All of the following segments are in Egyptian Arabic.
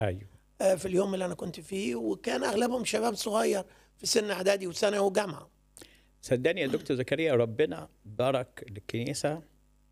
ايوه آه، في اليوم اللي انا كنت فيه وكان اغلبهم شباب صغير في سن اعدادي وثانوي وجامعه صدقني يا دكتور زكريا ربنا بارك الكنيسه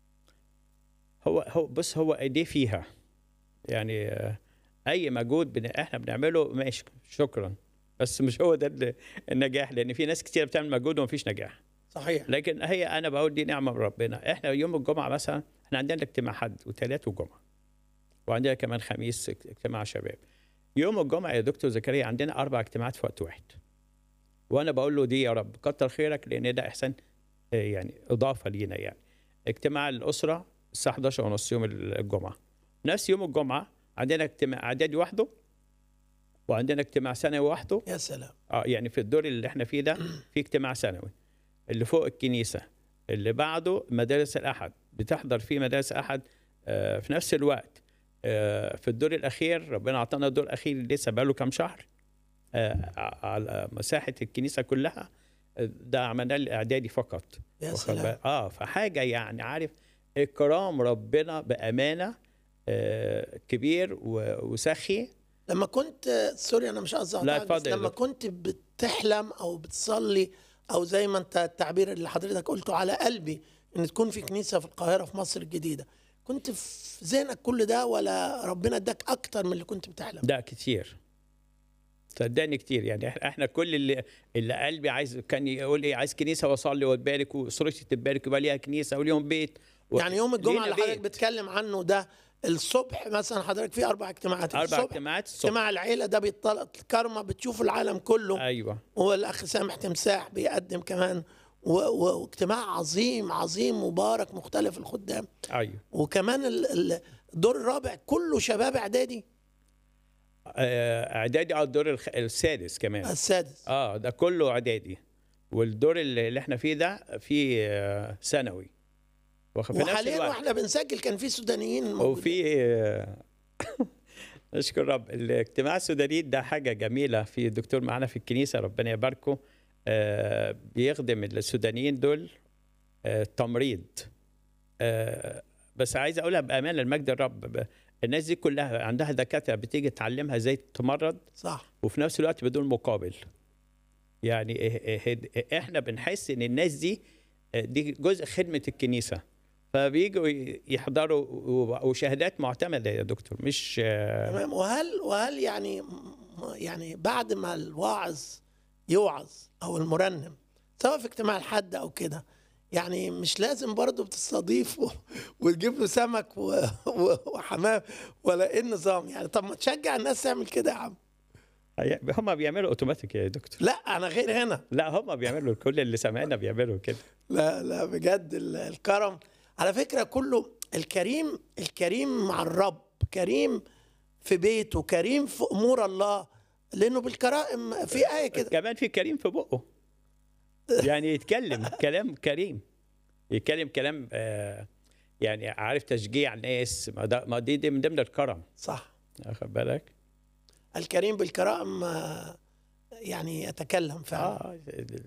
هو هو بص هو ايديه فيها يعني آه، اي مجهود بن احنا بنعمله ماشي شكرا بس مش هو ده ال- النجاح لان في ناس كتير بتعمل مجهود ومفيش نجاح صحيح لكن هي انا بقول دي نعمه من ربنا احنا يوم الجمعه مثلا احنا عندنا اجتماع حد وثلاث وجمعه وعندنا كمان خميس اجت- اجتماع شباب يوم الجمعه يا دكتور زكريا عندنا اربع اجتماعات في وقت واحد وانا بقول له دي يا رب كتر خيرك لان ده احسان آه، يعني اضافه لينا يعني اجتماع الاسره الساعه 11 ونص يوم الجمعه نفس يوم الجمعه عندنا اجتماع اعدادي وحده وعندنا اجتماع ثانوي وحده يا سلام اه يعني في الدور اللي احنا فيه ده في اجتماع سنوي اللي فوق الكنيسه اللي بعده مدارس الاحد بتحضر فيه مدارس احد آه في نفس الوقت آه في الدور الاخير ربنا اعطانا الدور الاخير لسه بقاله كام شهر آه ع- على مساحه الكنيسه كلها آه، ده عملناه الاعدادي فقط يا واخد سلام بالك؟ اه فحاجه يعني عارف اكرام ربنا بامانه آه كبير و- وسخي لما كنت سوري انا مش قصدي لا، أقطعك، بس اتفضل يا لما دكتور. كنت بتصلي او بتصلي او زي ما انت التعبير اللي حضرتك قلته على قلبي ان تكون في كنيسه في القاهره في مصر الجديده كنت في ذهنك كل ده ولا ربنا اداك اكتر من اللي كنت بتحلم ده كتير صدقني كتير يعني إح- احنا كل اللي اللي قلبي عايز كان يقول ايه عايز كنيسه واصلي واتبارك واسرتي تتبارك ويبقى ليها كنيسه وليهم بيت و... يعني يوم الجمعه لينا اللي حضرتك بيت. بتتكلم عنه ده الصبح مثلا حضرتك في اربع اجتماعات اربع الصبح اجتماعات الصبح اجتماع العيله ده بيطلع الكرمه بتشوف العالم كله ايوه والاخ سامح تمساح بيقدم كمان و- و- واجتماع عظيم عظيم مبارك مختلف الخدام ايوه وكمان ال- ال- الدور الرابع كله شباب اعدادي آه، اعدادي على الدور الخ... السادس كمان السادس اه ده كله اعدادي والدور اللي اللي احنا فيه ده فيه آه، ثانوي واخد- في نفس وحاليا الوقت واحنا بنسجل كان في سودانيين موجودين وفي آه، نشكر رب الاجتماع السوداني ده حاجة جميلة في دكتور معانا في الكنيسة ربنا يباركه آه، بيخدم السودانيين دول آه، تمريض آه، بس عايز اقولها بامانه لمجد الرب ب- الناس دي كلها عندها دكاتره بتيجي تعلمها ازاي تمرض صح وفي نفس الوقت بدون مقابل يعني إيه- إيه- احنا بنحس ان الناس دي آه، دي جزء خدمه الكنيسه فبيجوا ي- يحضروا و- وشهادات معتمده يا دكتور مش آه، تمام وهل وهل يعني م- يعني بعد ما الواعظ يوعظ او المرنم سواء في اجتماع الحد او كده يعني مش لازم برضه بتستضيفه وتجيب له سمك و- و- وحمام ولا ايه النظام يعني طب ما تشجع الناس تعمل كده يا عم هي- هم بيعملوا اوتوماتيك يا دكتور لا انا غير هنا لا هم بيعملوا كل اللي سمعنا بيعملوا كده لا لا بجد ال- الكرم على فكرة كله الكريم الكريم مع الرب كريم في بيته كريم في أمور الله لأنه بالكرائم في آية كده كمان في كريم في بقه يعني يتكلم كلام كريم يتكلم كلام آه، يعني عارف تشجيع الناس ما ده- ما دي, دي من ضمن الكرم صح واخد بالك الكريم بالكرائم آه، يعني يتكلم فعلا اه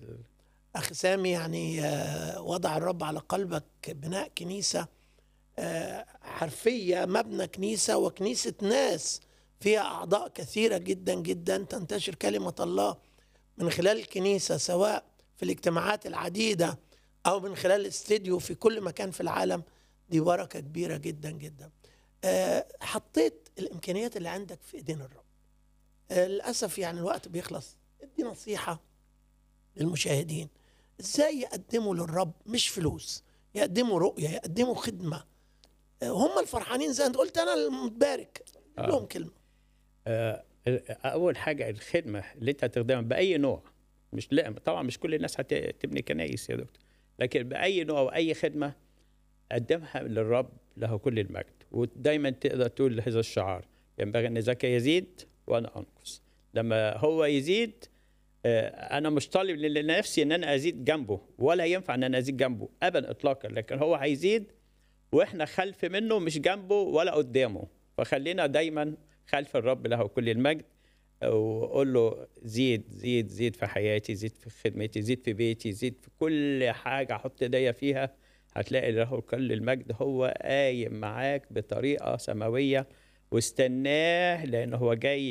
أخي سامي يعني آه، وضع الرب على قلبك بناء كنيسة آه، حرفية مبنى كنيسة وكنيسة ناس فيها أعضاء كثيرة جدا جدا تنتشر كلمة الله من خلال الكنيسة سواء في الاجتماعات العديدة أو من خلال الاستديو في كل مكان في العالم دي بركة كبيرة جدا جدا آه، حطيت الإمكانيات اللي عندك في إيدين الرب آه، للأسف يعني الوقت بيخلص ادي نصيحة للمشاهدين ازاي يقدموا للرب مش فلوس يقدموا رؤية يقدموا خدمة آه، هم الفرحانين زي ما انت قلت انا المتبارك آه. لهم كلمة آه، اول حاجه الخدمه اللي انت هتخدمها باي نوع مش لا طبعا مش كل الناس هتبني كنايس يا دكتور لكن باي نوع واي خدمه قدمها للرب له كل المجد ودايما تقدر تقول هذا الشعار ينبغي ان ذاك يزيد وانا انقص لما هو يزيد آه، انا مش طالب لنفسي ان انا ازيد جنبه ولا ينفع ان انا ازيد جنبه ابدا اطلاقا لكن هو هيزيد واحنا خلف منه مش جنبه ولا قدامه فخلينا دايما خلف الرب له كل المجد وقول له زيد زيد زيد في حياتي زيد في خدمتي زيد في بيتي زيد في كل حاجه احط ايديا فيها هتلاقي له كل المجد هو قايم معاك بطريقه سماويه واستناه لأنه هو جاي